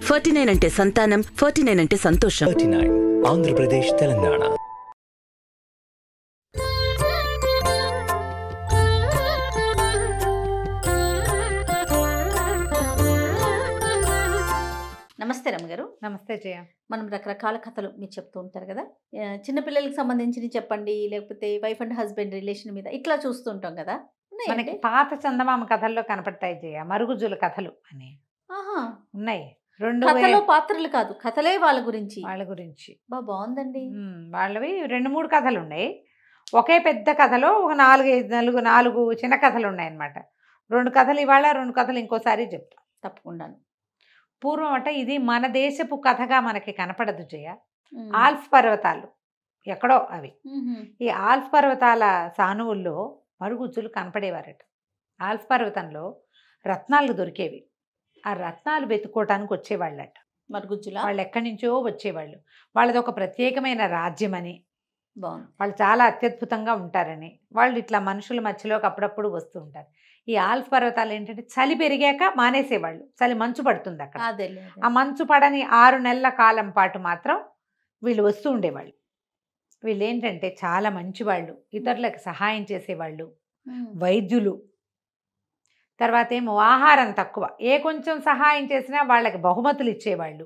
Forty nine అంటే సంతానం forty nine అంటే సంతోషం థర్టీ నైన్ ఆంధ్రప్రదేశ్ తెలంగాణ నమస్తే రమ్మ గారు నమస్తే జయ మనం రకరకాల కథలు మీరు చెప్తూ ఉంటారు కదా ఆ, చిన్నపిల్లలకి సంబంధించి చెప్పండి లేకపోతే వైఫ్ అండ్ హస్బెండ్ రిలేషన్ మీద ఇట్లా చూస్తుంటాం కదా ఉన్నాయండి? మనకి పాత చందమామ కథల్లో కనపడతాయి జయ మరుగుజుల కథలు అని ఆహా. ఉన్నాయి రెండు కథలో వే- పాత్రలు కాదు కథలే వాళ్ళ గురించి వాళ్ళ గురించి బా బాగుందండి ఉమ్, వాళ్ళవి రెండు మూడు కథలు ఉన్నాయి ఒకే పెద్ద కథలో ఒక నాలుగు ఐదు నాలుగు నాలుగు చిన్న కథలు ఉన్నాయి అన్నమాట రెండు కథలు ఇవాళ రెండు కథలు ఇంకోసారి చెప్తాం తప్పకుండాను పూర్వం అంటే ఇది మన దేశపు కథగా మనకి కనపడదు జయ ఉమ్. ఆల్స్ పర్వతాలు ఎక్కడో అవి ఉహుం. ఈ ఆల్స్ పర్వతాల సానువుల్లో మరుగుజ్జులు కనపడేవారట ఆల్స్ పర్వతంలో రత్నాలు దొరికేవి ఆ రత్నాలు వెతుక్కోవటానికి వచ్చేవాళ్ళట మరుగుజ్జులా వాళ్ళు ఎక్కడి నుంచో వచ్చేవాళ్ళు వాళ్ళది ఒక ప్రత్యేకమైన రాజ్యం అని బాగుంది వాళ్ళు చాలా అత్యద్భుతంగా ఉంటారని వాళ్ళు ఇట్లా మనుషుల మధ్యలోకి అప్పుడప్పుడు వస్తూ ఉంటారు ఈ ఆల్స్ పర్వతాలు ఏంటంటే చలి పెరిగాక మానేసేవాళ్ళు చలి మంచు పడుతుంది అక్కడ అదేలే ఆ మంచు పడని ఆరు నెలల కాలం పాటు మాత్రం వీళ్ళు వస్తూ ఉండేవాళ్ళు వీళ్ళు ఏంటంటే చాలా మంచివాళ్ళు ఇతరులకు సహాయం చేసేవాళ్ళు వైద్యులు తర్వాత ఏమో ఆహారం తక్కువ ఏ కొంచెం సహాయం చేసినా వాళ్ళకి బహుమతులు ఇచ్చేవాళ్ళు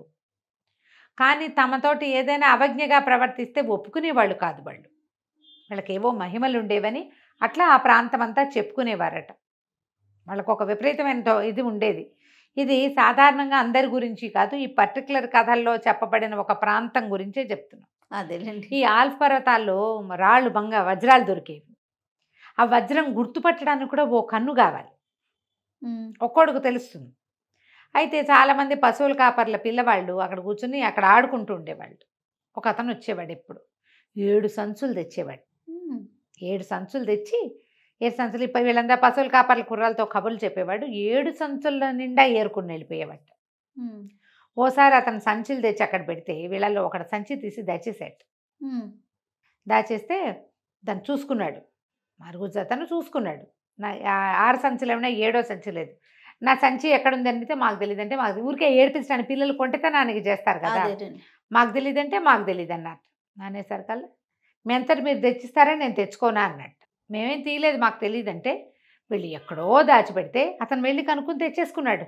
కానీ తమతోటి ఏదైనా అవజ్ఞగా ప్రవర్తిస్తే ఒప్పుకునేవాళ్ళు కాదు వాళ్ళు వాళ్ళకి ఏవో మహిమలు ఉండేవని అట్లా ఆ ప్రాంతం అంతా చెప్పుకునేవారట వాళ్ళకు ఒక విపరీతమైన దో- ఇది ఉండేది ఇది సాధారణంగా అందరి గురించి కాదు ఈ పర్టికులర్ కథల్లో చెప్పబడిన ఒక ప్రాంతం గురించే చెప్తున్నాం అదేలేండి ఈ ఆల్స్ పర్వతాల్లో రాళ్ళు బంగ వజ్రాలు దొరికేవి ఆ వజ్రం గుర్తుపట్టడానికి కూడా ఓ కన్ను కావాలి ఉమ్. ఒక్కోడుకు తెలుస్తుంది అయితే చాలామంది పశువుల కాపర్ల పిల్లవాళ్ళు అక్కడ కూర్చుని అక్కడ ఆడుకుంటూ ఉండేవాళ్ళు ఒక అతను వచ్చేవాడు ఎప్పుడు ఏడు సంచులు తెచ్చేవాడు ఉమ్. ఏడు సంచులు తెచ్చి ఏడు సంచులు ఇప్పుడు వీళ్ళంతా పశువుల కాపర్ల కుర్రాలతో కబుర్లు చెప్పేవాడు ఏడు సంచుల నిండా ఏరుకుని వెళ్ళిపోయేవాడు ఉమ్. ఓసారి అతను సంచులు తెచ్చి అక్కడ పెడితే వీళ్ళల్లో ఒకడు సంచి తీసి దచ్చేసాడు ఉమ్. దాచేస్తే దాన్ని చూసుకున్నాడు మరుగుజ్జు అతను చూసుకున్నాడు నా ఆ- ఆరు సంచులు ఏమైనా ఏడో సంచి లేదు నా సంచి ఎక్కడుంది అంటే మాకు తెలియదు అంటే మాకు ఊరికే ఏడిపించడానికి పిల్లలు కొంటెతనానికి చేస్తారు కదా అదేలేండి. మాకు తెలియదంటే మాకు తెలియదు అన్నట్టు నానేసరికల్లా మీ అంతటి మీరు తెచ్చిస్తారని నేను తెచ్చుకోనా అన్నట్టు మేమేం తీయలేదు మాకు తెలియదంటే వీళ్ళు ఎక్కడో దాచిపెడితే అతను వెళ్ళి కనుక్కుని తెచ్చేసుకున్నాడు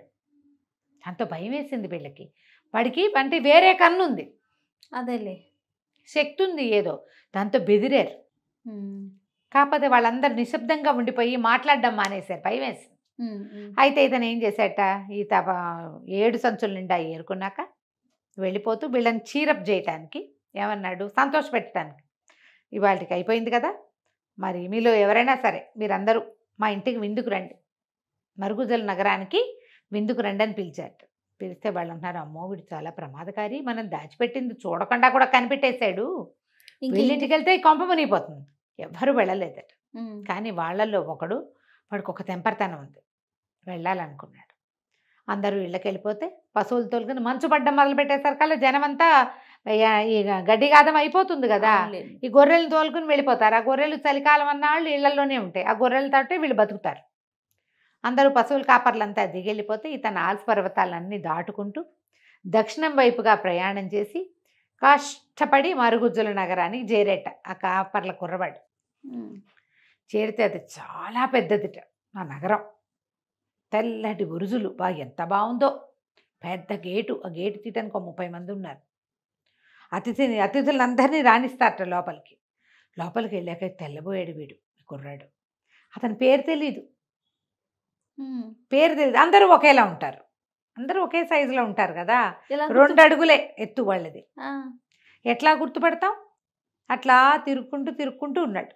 అంత భయం వేసింది వీళ్ళకి వాడికి అంటే వేరే కన్ను ఉంది అదేలే శక్తి ఉంది ఏదో దాంతో బెదిరారు ఉమ్. కాకపోతే వాళ్ళందరూ నిశ్శబ్దంగా ఉండిపోయి మాట్లాడడం మానేశారు భయం వేసి ఉమ్. ఉమ్. అయితే ఇతను ఏం చేశాట ఈ తప ఏడు సంచుల నిండా ఏరుకున్నాక వెళ్ళిపోతూ వీళ్ళని చీరప్ చేయటానికి ఏమన్నాడు సంతోష పెట్టడానికి ఇవాళకి అయిపోయింది కదా మరి మీలో ఎవరైనా సరే మీరందరూ మా ఇంటికి విందుకు రండి మరుగుజల నగరానికి విందుకు రండి అని పిలిచారు పిలిస్తే వాళ్ళు అంటున్నారు అమ్మో వీడు చాలా ప్రమాదకారి మనం దాచిపెట్టింది చూడకుండా కూడా కనిపెట్టేశాడు ఇంక వీళ్ళింటికి వెళ్తే ఈ కొంప మునిగిపోతుంది ఎవ్వరూ వెళ్ళలేదట ఉమ్. కానీ వాళ్ళల్లో ఒకడు వాడికి ఒక తెంపరతనం ఉంది వెళ్ళాలనుకున్నాడు అందరూ ఇళ్ళకి వెళ్ళిపోతే పశువులు తోలుకుని మంచు పడ్డం మొదలు పెట్టేసరికల్లా జనం అంతా యా- ఈ గడ్డి గాదం అయిపోతుంది కదా అవునులేండి. ఈ గొర్రెలు తోలుకుని వెళ్ళిపోతారు ఆ గొర్రెలు చలికాలం అన్నాళ్ళు ఇళ్లలోనే ఉంటాయి ఆ గొర్రెలు తోటే వీళ్ళు బతుకుతారు అందరూ పశువుల కాపర్లంతా దిగెళ్ళిపోతే ఇతను ఆల్స్ పర్వతాలన్నీ దాటుకుంటూ దక్షిణం వైపుగా ప్రయాణం చేసి కష్టపడి మరుగుజ్జుల నగరానికి చేరేట ఆ కాపర్ల కుర్రవాడు ఉమ్. చేరితే అది చాలా పెద్దదిట ఆ నగరం తెల్లటి బురుజులు బా ఎంత బాగుందో పెద్ద గేటు ఆ గేటు తీయటానికి ఒక ముప్పై మంది ఉన్నారు అతిథిని అతిథులందరినీ రాణిస్తారట లోపలికి లోపలికి వెళ్ళాక తెల్లబోయాడు వీడు ఈ కుర్రాడు అతని పేరు తెలీదు ఉమ్. పేరు తెలియదు అందరూ ఒకేలా ఉంటారు అందరూ ఒకే సైజులో ఉంటారు కదా ఎలా రెండు అడుగులే ఎత్తు వాళ్ళది ఆ. ఎట్లా గుర్తుపడతాం అట్లా తిరుక్కుంటూ తిరుక్కుంటూ ఉన్నాడు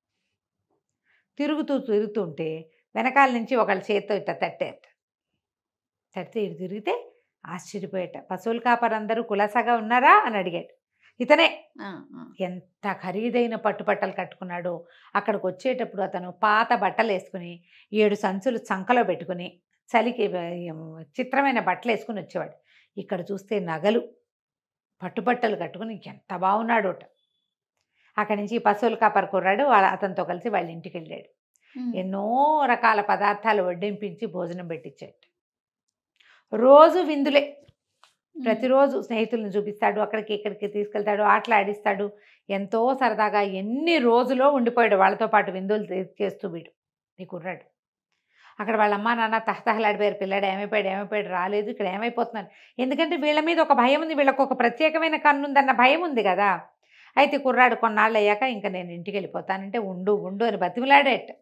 తిరుగుతూ తిరుగుతుంటే వెనకాల నుంచి ఒకళ్ళ చేత్తో ఇట్లా తట్టేట తడితే ఇటు తిరిగితే ఆశ్చర్యపోయేట పశువుల కాపరు అందరూ కులాసాగా ఉన్నారా అని అడిగాడు ఇతనే ఆ, ఆ. ఎంత ఖరీదైన పట్టుబట్టలు కట్టుకున్నాడో అక్కడికి వచ్చేటప్పుడు అతను పాత బట్టలు వేసుకుని ఏడు సంచులు చంకలో పెట్టుకుని చలికి ఏం, చిత్రమైన బట్టలు వేసుకుని వచ్చేవాడు ఇక్కడ చూస్తే నగలు పట్టుబట్టలు కట్టుకుని ఎంత బాగున్నాడోట అక్కడి నుంచి పశువుల కాపర్ కుర్రాడు వాళ్ళ- అతనితో కలిసి వాళ్ళ ఇంటికి వెళ్ళాడు ఉమ్. ఎన్నో రకాల పదార్థాలు వడ్డింపించి భోజనం పెట్టించాడు రోజు విందులే ప్రతిరోజు స్నేహితులను చూపిస్తాడు అక్కడికి ఇక్కడికి తీసుకెళ్తాడు ఆటలు ఆడిస్తాడు ఎంతో సరదాగా ఎన్ని రోజులో ఉండిపోయాడు వాళ్ళతో పాటు విందులు చే- చేస్తూ వీడు ఈ కుర్రాడు అక్కడ వాళ్ళ అమ్మా నాన్న తహతహలాడిపోయారు పిల్లాడు ఏమైపోయాడు ఏమైపోయాడు రాలేదు ఇక్కడ ఏమైపోతున్నాడు ఎందుకంటే వీళ్ళ మీద ఒక భయం ఉంది వీళ్ళకి ఒక ప్రత్యేకమైన కన్ను ఉందన్న భయం ఉంది కదా అయితే కుర్రాడు కొన్నాళ్ళు అయ్యాక ఇంకా నేను ఇంటికి వెళ్ళిపోతానంటే ఉండు ఉండు అని బతిమిలాడేట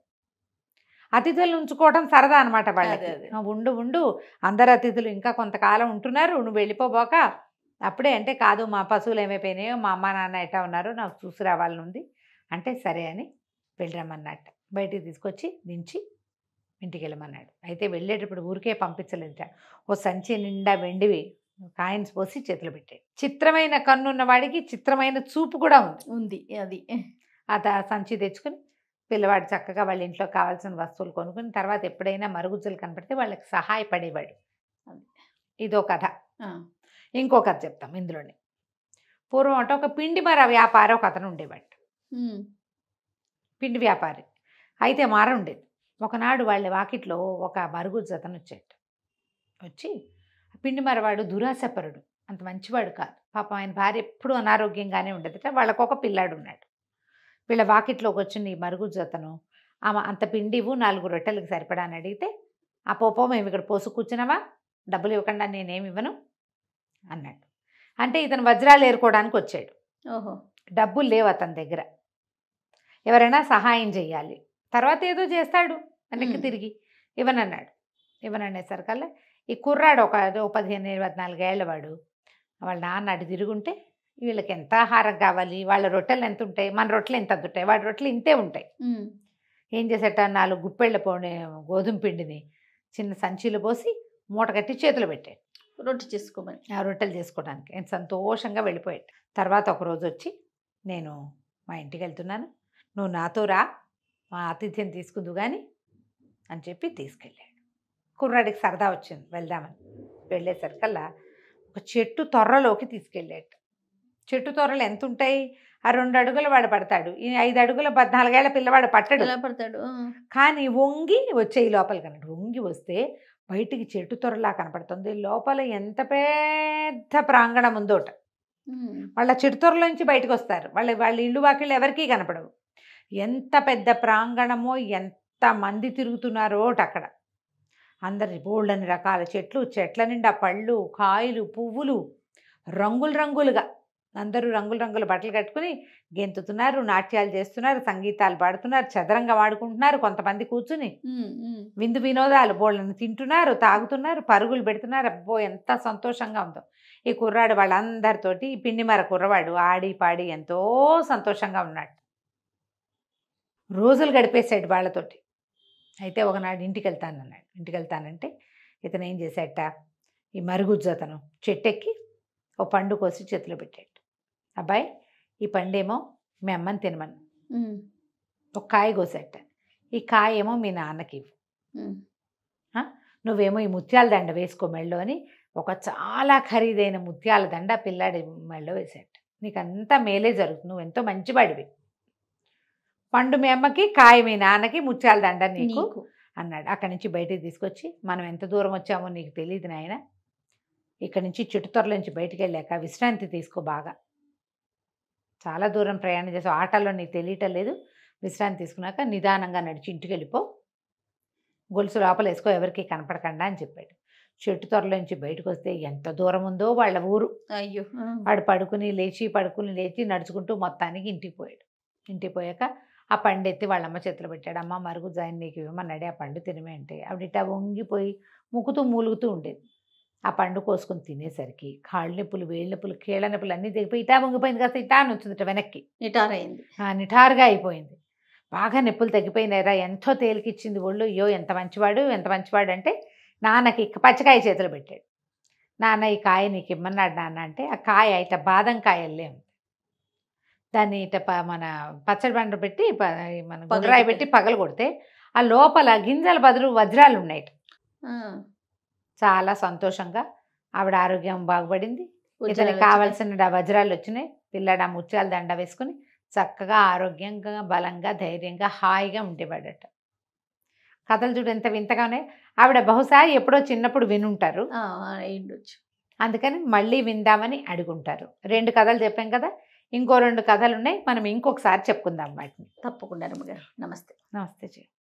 అతిథులు ఉంచుకోవడం సరదా అనమాట వాళ్ళకి అదే, అదే. ఆ, ఉండు ఉండు అందరు అతిథులు ఇంకా కొంతకాలం ఉంటున్నారు నువ్వు వెళ్ళిపోబోక అప్పుడే అంటే కాదు మా పశువులు ఏమైపోయినాయో మా అమ్మ నాన్న ఎట్టా ఉన్నారో నాకు చూసి రావాలని ఉంది అంటే సరే అని వెళ్ళరమ్మన్నట్ట బయటికి తీసుకొచ్చి దించి ఇంటికి వెళ్ళమన్నాడు అయితే వెళ్ళేటప్పుడు ఊరికే పంపించలేదట ఓ సంచి నిండా వెండివి కాయిన్స్ పోసి చేతులు పెట్టాడు చిత్రమైన కన్నున్న వాడికి చిత్రమైన చూపు కూడా ఉంది ఉంది అది ఆ త- సంచి తెచ్చుకుని పిల్లవాడు చక్కగా వాళ్ళ ఇంట్లో కావాల్సిన వస్తువులు కొనుక్కుని తర్వాత ఎప్పుడైనా మరుగుజ్జులు కనపడితే వాళ్ళకి సహాయపడేవాడు అది. ఇదో కథ ఆ, ఇంకో కథ చెప్తాం ఇందులోనే పూర్వం అంటే ఒక పిండి మర వ్యాపారి ఒక అతను ఉండేవాడు ఉమ్, పిండి వ్యాపారి అయితే మార ఉండేది ఒకనాడు వాళ్ళ వాకిట్లో ఒక మరుగుజ్జు అతను వచ్చాడు వచ్చి పిండి మరవాడు దురాశపరుడు అంత మంచివాడు కాదు పాపం ఆయన భార్య ఎప్పుడూ అనారోగ్యంగానే ఉండేదట వాళ్ళకు ఒక పిల్లాడు ఉన్నాడు వీళ్ళ వాకిట్లోకి వచ్చిన ఈ మరుగుజ్జు అతను ఆమె అంత పిండి ఇవ్వు నాలుగు రొట్టెలకు సరిపడా అని అడిగితే ఆ పోపో మేము ఇక్కడ పోసు కూర్చున్నావా డబ్బులు ఇవ్వకుండా నేనేమి ఇవ్వను అన్నాడు అంటే ఇతను వజ్రాలు ఏరుకోవడానికి వచ్చాడు ఓహో డబ్బులు లేవు అతని దగ్గర ఎవరైనా సహాయం చేయాలి తర్వాత ఏదో చేస్తాడు వెనక్కి మ్మ్. తిరిగి ఇవ్వనన్నాడు ఇవ్వననేసరికల్లా ఈ కుర్రాడు ఒక ఏదో పదిహేను ఇరవై నాలుగేళ్ల వాడు వాళ్ళ నాన్న అటు తిరుగుంటే వీళ్ళకి ఎంత ఆహారం కావాలి వాళ్ళ రొట్టెలు ఎంత ఉంటాయి మన రొట్టెలు ఎంత ఉంటాయి వాడి రొట్టెలు ఇంతే ఉంటాయి ఉమ్, ఏం చేసేట నాలుగు గుప్పెళ్ళ పోనీ గోధుమ పిండిని చిన్న సంచిలో పోసి మూట కట్టి చేతిలో పెట్టాడు రొట్టె చేసుకోమని ఆ రొట్టెలు చేసుకోవడానికి ఆయన సంతోషంగా వెళ్ళిపోయాడు తర్వాత ఒక రోజు వచ్చి నేను మా ఇంటికి వెళ్తున్నాను నువ్వు నాతో రా మా ఆతిథ్యం తీసుకుందు కానీ అని చెప్పి తీసుకెళ్ళాడు కుర్రాడికి సరదా వచ్చింది వెళ్దామని వెళ్ళేసరికల్లా ఒక చెట్టు తొర్రలోకి తీసుకెళ్ళాడు చెట్టు తొర్రలు ఎంత ఉంటాయి ఆ రెండు అడుగులు వాడు పడతాడు ఈ ఐదు అడుగుల పద్నాలుగేళ్ల పిల్లవాడు పట్టడు ఎలా పడతాడు ఆ, కానీ వంగి వచ్చేయి లోపలికి అన్నట్టు వంగి వస్తే బయటికి చెట్టు తొరలా కనపడుతుంది లోపల ఎంత పెద్ద ప్రాంగణం ఉందోట ఉమ్, వాళ్ళ చెట్టు తొరలోంచి బయటకు వస్తారు వాళ్ళ వాళ్ళ ఇల్లు వాకిళ్ళు ఎవరికీ కనపడవు ఎంత పెద్ద ప్రాంగణమో ఎంత మంది తిరుగుతున్నారో ఒకటి అక్కడ అందరి బోళ్ళని రకాల చెట్లు చెట్ల నిండా పళ్ళు కాయలు పువ్వులు రంగులు రంగులుగా అందరూ రంగులు రంగుల బట్టలు కట్టుకుని గెంతుతున్నారు నాట్యాలు చేస్తున్నారు సంగీతాలు పాడుతున్నారు చదరంగం ఆడుకుంటున్నారు కొంతమంది కూర్చుని ఉమ్, ఉమ్. విందు వినోదాలు బోళ్ళని తింటున్నారు తాగుతున్నారు పరుగులు పెడుతున్నారు అబ్బో ఎంత సంతోషంగా ఉందో ఈ కుర్రాడు వాళ్ళందరితోటి ఈ పిండి మర కుర్రవాడు ఆడి పాడి ఎంతో సంతోషంగా ఉన్నాడు రోజులు గడిపేశాడు వాళ్ళతోటి అయితే ఒకనాడు ఇంటికి వెళ్తానన్నాడు ఇంటికి వెళ్తానంటే ఇతను ఏం చేశాట ఈ మరుగుజ్జు అతను చెట్టెక్కి ఓ పండు కోసి చేతిలో పెట్టాడు అబ్బాయి ఈ పండేమో మీ అమ్మని తినమని ఉమ్, ఒక కాయ కోసేట ఈ కాయ ఏమో మీ నాన్నకి ఇవ్వు ఉమ్. నువ్వేమో ఈ ముత్యాల దండ వేసుకో మెళ్ళో అని ఒక చాలా ఖరీదైన ముత్యాల దండ ఆ పిల్లాడి మెళ్ళో వేసాడు నీకు అంతా మేలే జరుగుతుంది నువ్వు ఎంతో మంచివాడివి పండు మీ అమ్మకి కాయ మీ నాన్నకి ముత్యాల దండ నీకు నీకు అన్నాడు అక్కడి నుంచి బయటికి తీసుకొచ్చి మనం ఎంత దూరం వచ్చామో నీకు తెలియదు నాయన ఇక్కడి నుంచి చుట్టుతొరల నుంచి బయటికి వెళ్ళాక విశ్రాంతి తీసుకో బాగా చాలా దూరం ప్రయాణం చేసావు ఆటల్లో నీకు తెలియటం లేదు విశ్రాంతి తీసుకున్నాక నిదానంగా నడిచి ఇంటికి వెళ్ళిపో గొలుసు లోపల వేసుకో ఎవరికి కనపడకుండా అని చెప్పాడు చెట్టు త్వరలో నుంచి బయటకు వస్తే ఎంత దూరం ఉందో వాళ్ళ ఊరు అయ్యో ఆ. వాడు పడుకుని లేచి పడుకుని లేచి నడుచుకుంటూ మొత్తానికి ఇంటికి పోయాడు ఇంటికి పోయాక ఆ పండు ఎత్తి వాళ్ళ అమ్మ చేతిలో పెట్టాడు అమ్మ మరుగు జాయిన్ నీకు ఇవ్వమన్నాడే ఆ పండు తినమే అంటే ఆవిడ ఇట్టా వంగిపోయి ముక్కుతూ మూలుగుతూ ఉండేది ఆ పండు కోసుకొని తినేసరికి కాళ్ళ నొప్పులు వేళ్ళ నొప్పులు కీళ్ళ నొప్పులు అన్నీ దిగిపోయి ఇటా వంగిపోయింది కాస్త ఇటా అని వచ్చిందిట వెనక్కి నిటారైంది ఆ నిఠారుగా అయిపోయింది బాగా నొప్పులు తగ్గిపోయినాయిరా ఎంతో తేలికిచ్చింది ఒళ్ళు అయ్యో ఎంత మంచివాడు ఎంత మంచివాడు అంటే నాన్నకి ఇక పచ్చకాయ చేతిలో పెట్టాడు నాన్న ఈ కాయ నీకు ఇమ్మన్నాడు నాన్న అంటే ఆ కాయ ఇట్లా బాదం కాయల్లే ఉంది దాన్ని ఇట ప- మన పచ్చడి బండ పెట్టి ప- మన గుండ్రాయి పెట్టి పగలు కొడితే ఆ లోపల గింజల బదులు వజ్రాలు ఉన్నాయి ఆ, చాలా సంతోషంగా ఆవిడ ఆరోగ్యం బాగుపడింది ఉజ్జాలు ఇతనికి వచ్చినాయి. కావాల్సిన డ- వజ్రాలు వచ్చినాయి పిల్లాడు ఆ ముత్యాల దండ వేసుకుని చక్కగా ఆరోగ్యంగా బలంగా ధైర్యంగా హాయిగా ఉండేవాడట కథలు చూడు ఎంత వింతగానే ఆవిడ బహుశా ఎప్పుడో చిన్నప్పుడు వినుంటారు ఆ, ఆ, అయ్యుండొచ్చు అందుకని మళ్ళీ విందామని అడుగుంటారు రెండు కథలు చెప్పాం కదా ఇంకో రెండు కథలు ఉన్నాయి మనం ఇంకొకసారి చెప్పుకుందాం వాటిని తప్పకుండా రమ్మగారు నమస్తే నమస్తే జీ